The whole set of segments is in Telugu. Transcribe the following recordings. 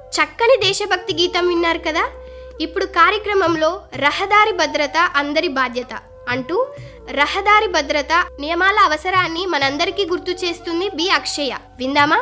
చక్కని దేశభక్తి గీతం విన్నారు కదా ఇప్పుడు కార్యక్రమంలో రహదారి భద్రత అందరి బాధ్యత అంటూ రహదారి భద్రత నియమాల అవసరాన్ని మనందరికీ గుర్తు చేస్తుంది బి అక్షయ విందామా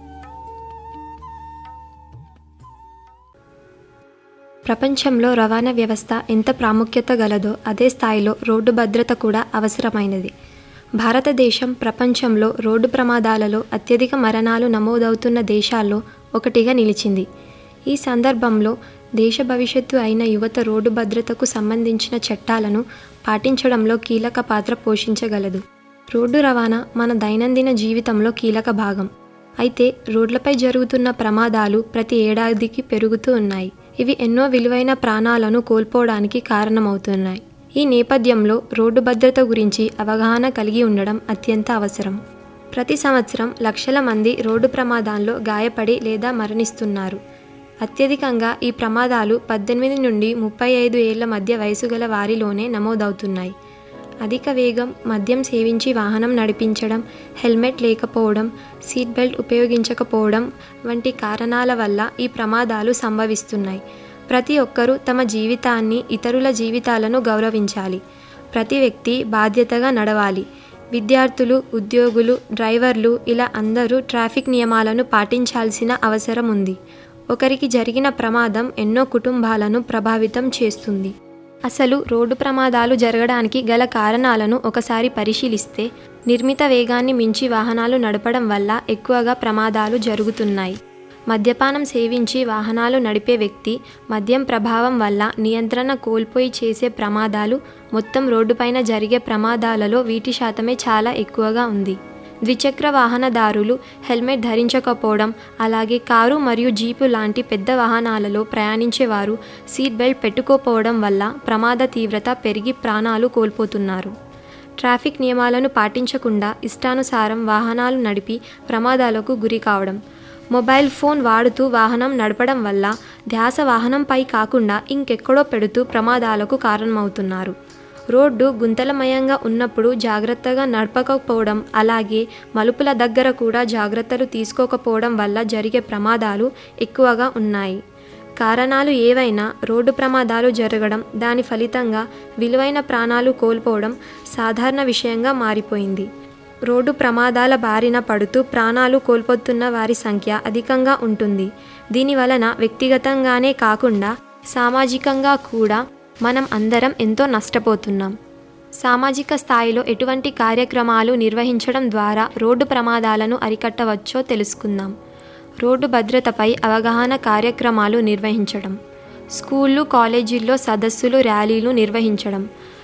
ప్రపంచంలో రవాణా వ్యవస్థ ఎంత ప్రాముఖ్యత గలదో అదే స్థాయిలో రోడ్డు భద్రత కూడా అవసరమైనది భారతదేశం ప్రపంచంలో రోడ్డు ప్రమాదాలలో అత్యధిక మరణాలు నమోదవుతున్న దేశాల్లో ఒకటిగా నిలిచింది ఈ సందర్భంలో దేశ భవిష్యత్తు అయిన యువత రోడ్డు భద్రతకు సంబంధించిన చట్టాలను పాటించడంలో కీలక పాత్ర పోషించగలదు రోడ్డు రవాణా మన దైనందిన జీవితంలో కీలక భాగం అయితే రోడ్లపై జరుగుతున్న ప్రమాదాలు ప్రతి ఏడాదికి పెరుగుతూ ఉన్నాయి ఇవి ఎన్నో విలువైన ప్రాణాలను కోల్పోవడానికి కారణమవుతున్నాయి ఈ నేపథ్యంలో రోడ్డు భద్రత గురించి అవగాహన కలిగి ఉండడం అత్యంత అవసరం ప్రతి సంవత్సరం లక్షల మంది రోడ్డు ప్రమాదాల్లో గాయపడి లేదా మరణిస్తున్నారు అత్యధికంగా ఈ ప్రమాదాలు పద్దెనిమిది నుండి ముప్పై ఐదు ఏళ్ల మధ్య వయసు గల వారిలోనే నమోదవుతున్నాయి అధిక వేగం మద్యం సేవించి వాహనం నడిపించడం హెల్మెట్ లేకపోవడం సీట్ బెల్ట్ ఉపయోగించకపోవడం వంటి కారణాల వల్ల ఈ ప్రమాదాలు సంభవిస్తున్నాయి ప్రతి ఒక్కరూ తమ జీవితాన్ని ఇతరుల జీవితాలను గౌరవించాలి ప్రతి వ్యక్తి బాధ్యతగా నడవాలి విద్యార్థులు ఉద్యోగులు డ్రైవర్లు ఇలా అందరూ ట్రాఫిక్ నియమాలను పాటించాల్సిన అవసరం ఉంది ఒకరికి జరిగిన ప్రమాదం ఎన్నో కుటుంబాలను ప్రభావితం చేస్తుంది అసలు రోడ్డు ప్రమాదాలు జరగడానికి గల కారణాలను ఒకసారి పరిశీలిస్తే నిర్మిత వేగాన్ని మించి వాహనాలు నడపడం వల్ల ఎక్కువగా ప్రమాదాలు జరుగుతున్నాయి మద్యపానం సేవించి వాహనాలు నడిపే వ్యక్తి మద్యం ప్రభావం వల్ల నియంత్రణ కోల్పోయి చేసే ప్రమాదాలు మొత్తం రోడ్డుపైన జరిగే ప్రమాదాలలో వీటి శాతమే చాలా ఎక్కువగా ఉంది ద్విచక్ర వాహనదారులు హెల్మెట్ ధరించకపోవడం అలాగే కారు మరియు జీపు లాంటి పెద్ద వాహనాలలో ప్రయాణించేవారు సీట్ బెల్ట్ పెట్టుకోపోవడం వల్ల ప్రమాద తీవ్రత పెరిగి ప్రాణాలు కోల్పోతున్నారు ట్రాఫిక్ నియమాలను పాటించకుండా ఇష్టానుసారం వాహనాలు నడిపి ప్రమాదాలకు గురి కావడం మొబైల్ ఫోన్ వాడుతూ వాహనం నడపడం వల్ల ధ్యాస వాహనంపై కాకుండా ఇంకెక్కడో పెడుతూ ప్రమాదాలకు కారణమవుతున్నారు రోడ్డు గుంతలమయంగా ఉన్నప్పుడు జాగ్రత్తగా నడపకపోవడం అలాగే మలుపుల దగ్గర కూడా జాగ్రత్తలు తీసుకోకపోవడం వల్ల జరిగే ప్రమాదాలు ఎక్కువగా ఉన్నాయి కారణాలు ఏవైనా రోడ్డు ప్రమాదాలు జరగడం దాని ఫలితంగా విలువైన ప్రాణాలు కోల్పోవడం సాధారణ విషయంగా మారిపోయింది రోడ్డు ప్రమాదాల బారిన పడుతూ ప్రాణాలు కోల్పోతున్న వారి సంఖ్య అధికంగా ఉంటుంది దీని వలన వ్యక్తిగతంగానే కాకుండా సామాజికంగా కూడా మనం అందరం ఎంతో నష్టపోతున్నాం సామాజిక స్థాయిలో ఎటువంటి కార్యక్రమాలు నిర్వహించడం ద్వారా రోడ్డు ప్రమాదాలను అరికట్టవచ్చో తెలుసుకుందాం రోడ్డు భద్రతపై అవగాహన కార్యక్రమాలు నిర్వహించడం స్కూళ్ళు కాలేజీల్లో సదస్సులు ర్యాలీలు నిర్వహించడం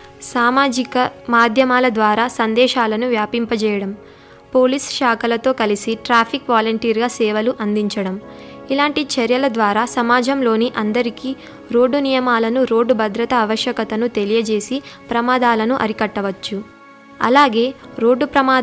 సామాజిక మాధ్యమాల ద్వారా సందేశాలను వ్యాపింపజేయడం పోలీస్ శాఖలతో కలిసి ట్రాఫిక్ వాలంటీర్గా సేవలు అందించడం ఇలాంటి చర్యల ద్వారా సమాజంలోని అందరికీ రోడ్డు నియమాలను రోడ్డు భద్రత ఆవశ్యకతను తెలియజేసి ప్రమాదాలను అరికట్టవచ్చు అలాగే రోడ్డు ప్రమాద